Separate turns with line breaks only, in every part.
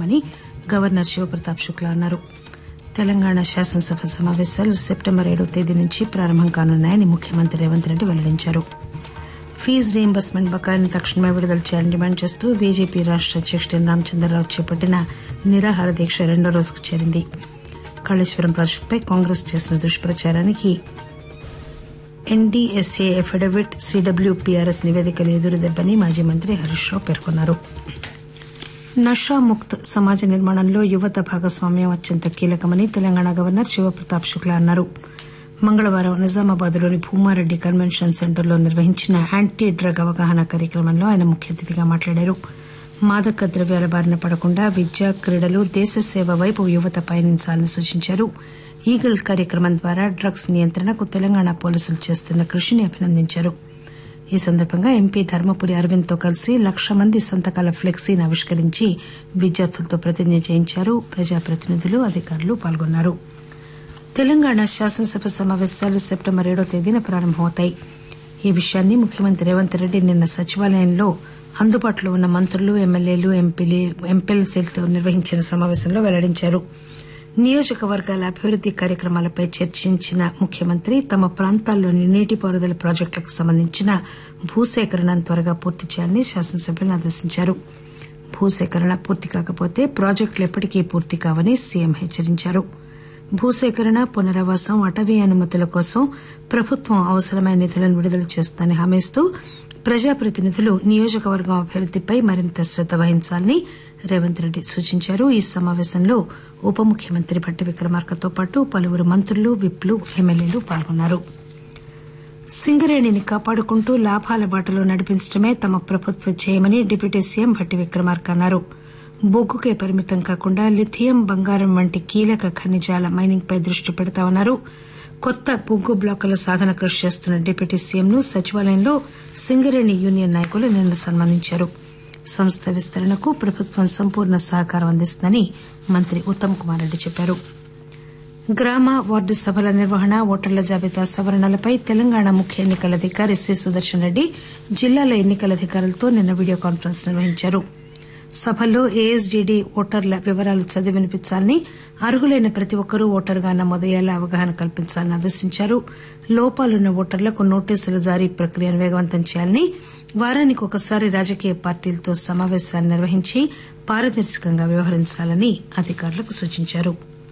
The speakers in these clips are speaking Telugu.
చేస్తామని గవర్నర్ శివప్రతాప్ శుక్లా అన్నారు తెలంగాణ శాసనసభ సమావేశాలు సెప్టెంబర్ ఏడవ తేదీ నుంచి ప్రారంభం కానున్నాయని ముఖ్యమంత్రి రేవంత్ రెడ్డి వెల్లడించారు ఫీజు రీయింబర్స్మెంట్ బకాయిలను తక్షణమే విడుదల చేయాలని డిమాండ్ చేస్తూ బీజేపీ రాష్ట అధ్యకుడు ఎన్ రామచంద్రరావు చేపట్టిన నిరాహార దీక్ష రెండో రోజుకు చేరింది కాళేశ్వరం ప్రాజెక్టుపై కాంగ్రెస్ చేసిన దుష్ప్రచారానికి ఎన్డీఎస్ఏ ఎఫిడవిట్ సీడబ్ల్యూపీఆర్ఎస్ నివేదికలు ఎదురుదెబ్బని మాజీ మంత్రి హరీష్ రావు పేర్కొన్నారు నషా ముక్త్ సమాజ నిర్మాణంలో యువత భాగస్వామ్యం అత్యంత కీలకమని తెలంగాణ గవర్నర్ శివప్రతాప్ శుక్లా అన్నారు మంగళవారం నిజామాబాద్లోని భూమారెడ్డి కన్వెన్షన్ సెంటర్లో నిర్వహించిన యాంటీ డ్రగ్ అవగాహన కార్యక్రమంలో ఆయన ముఖ్య అతిథిగా మాట్లాడారు మాదక ద్రవ్యాల బారిన పడకుండా విద్య క్రీడలు దేశ సేవ వైపు యువత పయనించాలని సూచించారు ఈగల్ కార్యక్రమం ద్వారా డ్రగ్స్ నియంత్రణకు తెలంగాణ పోలీసులు చేస్తున్న కృషిని అభినందించారు ఈ సందర్భంగా ఎంపీ ధర్మపురి అరవింద్ తో కలిసి లక్ష మంది సంతకాల ఫ్లెక్సీని ఆవిష్కరించి విద్యార్థులతో ప్రతిజ్ఞ చేయించారు ప్రజాప్రతినిధులు అధికారులు పాల్గొన్నారు తెలంగాణ శాసనసభ సమావేశాలు సెప్టెంబర్ ఏడో తేదీన ప్రారంభమవుతాయి ఈ విషయాన్ని ముఖ్యమంత్రి రేవంత్ రెడ్డి నిన్న సచివాలయంలో అందుబాటులో ఉన్న మంత్రులు ఎమ్మెల్యేలు ఎంపీలతో నిర్వహించిన సమావేశంలో వెల్లడించారు నియోజకవర్గాల అభివృద్ది కార్యక్రమాలపై చర్చించిన ముఖ్యమంత్రి తమ ప్రాంతాల్లోని నీటిపారుదల ప్రాజెక్టులకు సంబంధించిన భూసేకరణను త్వరగా పూర్తి చేయాలని శాసనసభ్యులను ఆదేశించారు భూసేకరణ పూర్తి కాకపోతే ప్రాజెక్టులు ఎప్పటికీ పూర్తి కావని సీఎం హెచ్చరించారు భూసేకరణ పునరావాసం అటవీ అనుమతుల కోసం ప్రభుత్వం అవసరమైన నిధులను విడుదల చేస్తుందని హామీ ఇస్తూ ప్రజాప్రతినిధులు నియోజకవర్గం అభివృద్దిపై మరింత శ్రద్ద వహించాలని రేవంత్ రెడ్డి సూచించారు ఈ సమావేశంలో ఉప ముఖ్యమంత్రి భట్టి విక్రమార్కతో పాటు పలువురు మంత్రులు విప్లు ఎమ్మెల్యేలు పాల్గొన్నారు సింగరేణిని కాపాడుకుంటూ లాభాల బాటలో నడిపించడమే తమ ప్రభుత్వ ధ్యేయమని డిప్యూటీ సీఎం భట్టి విక్రమార్క అన్నారు బొగ్గుకే పరిమితం కాకుండా లిథియం బంగారం వంటి కీలక ఖనిజాల మైనింగ్పై దృష్టి పెడతామన్నారు కొత్త బొగ్గు బ్లాకుల సాధన కృషి చేస్తున్న డిప్యూటీ సీఎంను సచివాలయంలో సింగరేణి యూనియన్ నాయకులు నిన్న సన్మానించారు సంస్థ విస్తరణకు ప్రభుత్వం సంపూర్ణ సహకారం అందిస్తుందని మంత్రి ఉత్తమ్ కుమార్ రెడ్డి చెప్పారు గ్రామ వార్డు సభల నిర్వహణ ఓటర్ల జాబితా సవరణలపై తెలంగాణ ముఖ్య ఎన్నికల అధికారి సి సుదర్శన్ రెడ్డి జిల్లాల ఎన్నికల అధికారులతో నిన్న వీడియో కాన్ఫరెన్స్ నిర్వహించారు సభల్లో ఏఎస్డీడీ ఓటర్ల వివరాలు చదివి వినిపించాలని అర్హులైన ప్రతి ఒక్కరూ ఓటరుగా నమోదయ్యేలా అవగాహన కల్పించాలని ఆదేశించారు లోపాలున్న ఓటర్లకు నోటీసుల జారీ ప్రక్రియను వేగవంతం చేయాలని వారానికి ఒకసారి రాజకీయ పార్టీలతో సమావేశాలు నిర్వహించి పారదర్శకంగా వ్యవహరించాలని అధికారులకు సూచించారు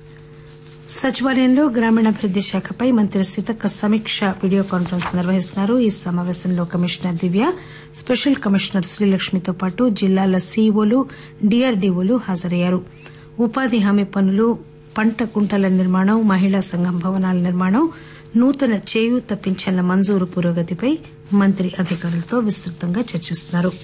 సచివాలయంలో గ్రామీణాభివృద్ది శాఖపై మంత్రి సీతక్క సమీక్ష వీడియో కాన్ఫరెన్స్ నిర్వహిస్తున్నారు ఈ సమావేశంలో కమిషనర్ దివ్య స్పెషల్ కమిషనర్ శ్రీలక్ష్మితో పాటు జిల్లాల సీఈఓలు డీఆర్డీఓలు హాజరయ్యారు ఉపాధి హామీ పనులు పంట కుంటల నిర్మాణం మహిళా సంఘం భవనాల నిర్మాణం నూతన చేయూత పింఛన్ల మంజూరు పురోగతిపై మంత్రి అధికారులతో విస్తృతంగా చర్చిస్తున్నారు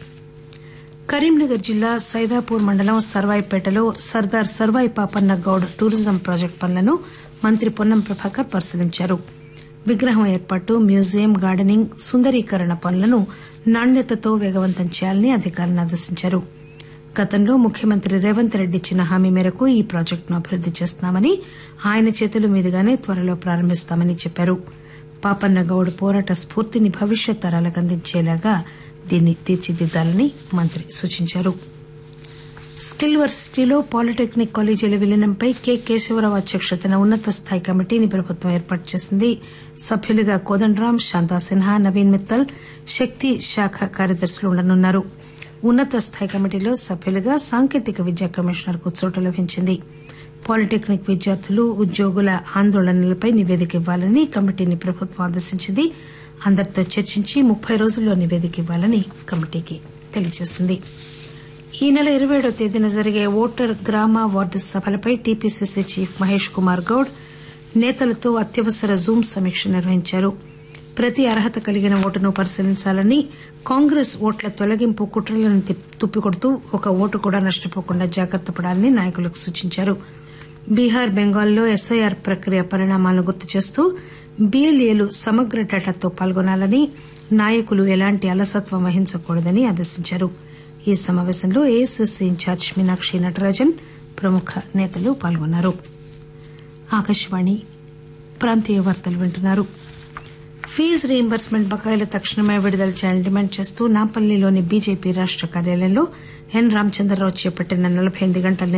కరీంనగర్ జిల్లా సైదాపూర్ మండలం సర్వాయిపేటలో సర్దార్ సర్వాయి పాపన్న గౌడ్ టూరిజం ప్రాజెక్టు పనులను మంత్రి పొన్నం ప్రభాకర్ పరిశీలించారు విగ్రహం ఏర్పాటు మ్యూజియం గార్డెనింగ్ సుందరీకరణ పనులను నాణ్యతతో వేగవంతం చేయాలని అధికారులను ఆదేశించారు గతంలో ముఖ్యమంత్రి రేవంత్ రెడ్డి ఇచ్చిన హామీ మేరకు ఈ ప్రాజెక్టును అభివృద్ది చేస్తున్నామని ఆయన చేతుల మీదుగానే త్వరలో ప్రారంభిస్తామని చెప్పారు పాపన్న గౌడ్ పోరాట స్ఫూర్తిని భవిష్యత్ తరాలకు అందించేలాగా దీన్ని తీర్చిదిద్దాలని మంత్రి సూచించారు స్కిల్ వర్సిటీలో పాలిటెక్నిక్ కాలేజీల విలీనంపై కె కేశవరావు అధ్యక్షతన ఉన్నత స్థాయి కమిటీని ప్రభుత్వం ఏర్పాటు చేసింది సభ్యులుగా కోదండరాం శాంతా సిన్హా నవీన్ మిత్తల్ శక్తి శాఖ కార్యదర్శులు ఉండనున్నారు ఉన్నత స్థాయి కమిటీలో సభ్యులుగా సాంకేతిక విద్యా కమిషనర్ కు చోటు లభించింది పాలిటెక్నిక్ విద్యార్థులు ఉద్యోగుల ఆందోళనలపై నివేదిక ఇవ్వాలని కమిటీని ప్రభుత్వం ఆదేశించింది అందరితో చర్చించి ముప్పై రోజుల్లో నివేదిక ఇవ్వాలని కమిటీకి తెలియజేసింది ఈ నెల ఇరవై ఏడో తేదీన జరిగే ఓటర్ గ్రామ వార్డు సభలపై టీపీసీసీ చీఫ్ మహేష్ కుమార్ గౌడ్ నేతలతో అత్యవసర జూమ్ సమీక్ష నిర్వహించారు ప్రతి అర్హత కలిగిన ఓటును పరిశీలించాలని కాంగ్రెస్ ఓట్ల తొలగింపు కుట్రలను తుప్పికొడుతూ ఒక ఓటు కూడా నష్టపోకుండా జాగ్రత్త పడాలని నాయకులకు సూచించారు బీహార్ బెంగాల్లో ఎస్ఐఆర్ ప్రక్రియ పరిణామాలను గుర్తు చేస్తూ బీఎల్ఏలు సమగ్ర డేటాతో పాల్గొనాలని నాయకులు ఎలాంటి అలసత్వం వహించకూడదని ఆదేశించారు ఈ సమావేశంలో ఏఐసీసీ ఇన్ఛార్జ్ మీనాక్షి నటరాజన్ ప్రముఖ నేతలు పాల్గొన్నారు ఆకాశవాణి ప్రాంతీయ వార్తలు వింటున్నారు ఫీజు రీయింబర్స్మెంట్ బకాయిల తక్షణమే విడుదల చేయాలని డిమాండ్ చేస్తూ నాంపల్లిలోని బీజేపీ రాష్ట కార్యాలయంలో ఎన్ రామచంద్రరావు చేపట్టిన నలబై ఎనిమిది గంటల